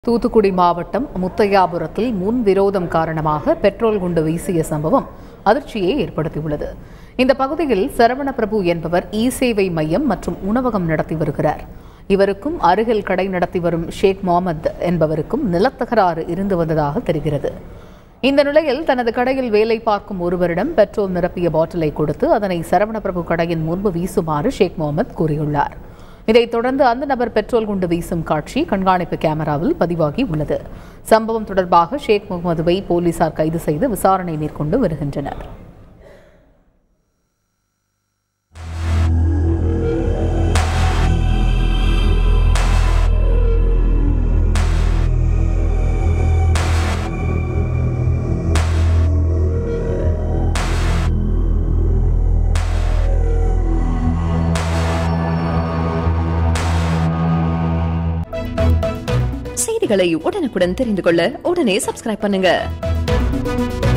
தூத்துக்குடி மாவட்டம் முத்தையாபுரத்தில் முன் விரோதம் காரணமாக பெட்ரோல் குண்டு வீசிய சம்பவம் அதிர்ச்சியை ஏற்படுத்தியுள்ளது இந்த பகுதியில் சரவண பிரபு என்பவர் இ சேவை மையம் மற்றும் உணவகம் நடத்தி வருகிறார் இவருக்கும் அருகில் கடை நடத்தி வரும் ஷேக் முகமது என்பவருக்கும் நிலத்தகராறு இருந்து வந்ததாக தெரிகிறது இந்த நிலையில் தனது கடையில் வேலை பார்க்கும் ஒருவரிடம் பெட்ரோல் நிரப்பிய பாட்டிலை கொடுத்து அதனை சரவணபிரபு கடையின் முன்பு வீசுமாறு ஷேக் முகமது கூறியுள்ளார் இதைத் தொடர்ந்து அந்த நபர் பெட்ரோல் குண்டு வீசும் காட்சி கண்காணிப்பு கேமராவில் பதிவாகி உள்ளது சம்பவம் தொடர்பாக ஷேக் முகமதுவை போலீசார் கைது செய்து விசாரணை மேற்கொண்டு வருகின்றனர் செய்திகளை உடனுக்குடன் தெரிந்து கொள்ள உடனே சப்ஸ்கிரைப் பண்ணுங்க